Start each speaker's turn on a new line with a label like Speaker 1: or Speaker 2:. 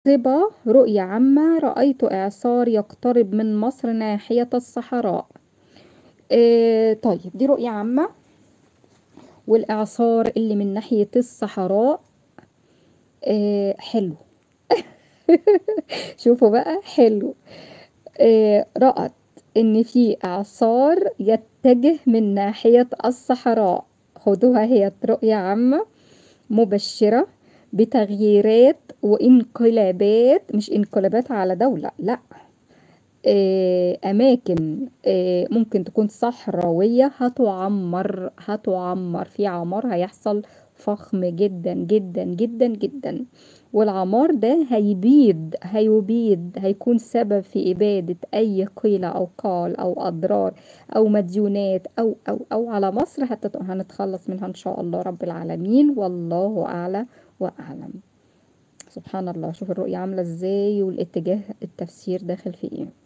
Speaker 1: صبا رؤية عامة رأيت إعصار يقترب من مصر ناحية الصحراء آآ طيب دي رؤية عامة والإعصار اللي من ناحية الصحراء آآ حلو شوفوا بقى حلو آآ رأت إن في إعصار يتجه من ناحية الصحراء خدوها هي رؤية عامة مبشرة بتغييرات وانقلابات مش انقلابات على دولة لأ آآ أماكن آآ ممكن تكون صحراوية هتُعمّر، هتُعمّر، في عمار هيحصل فخم جدًا، جدًا، جدًا، جدًا، والعمار ده هيبيد هيُبيد هيكون سبب في إبادة أي قيل أو قال أو أضرار أو مديونات أو، أو، أو على مصر هتت هنتخلّص منها إن شاء الله رب العالمين والله أعلى وأعلم. سبحان الله شوفوا الرؤية عاملة إزاي والاتجاه التفسير داخل في إيه.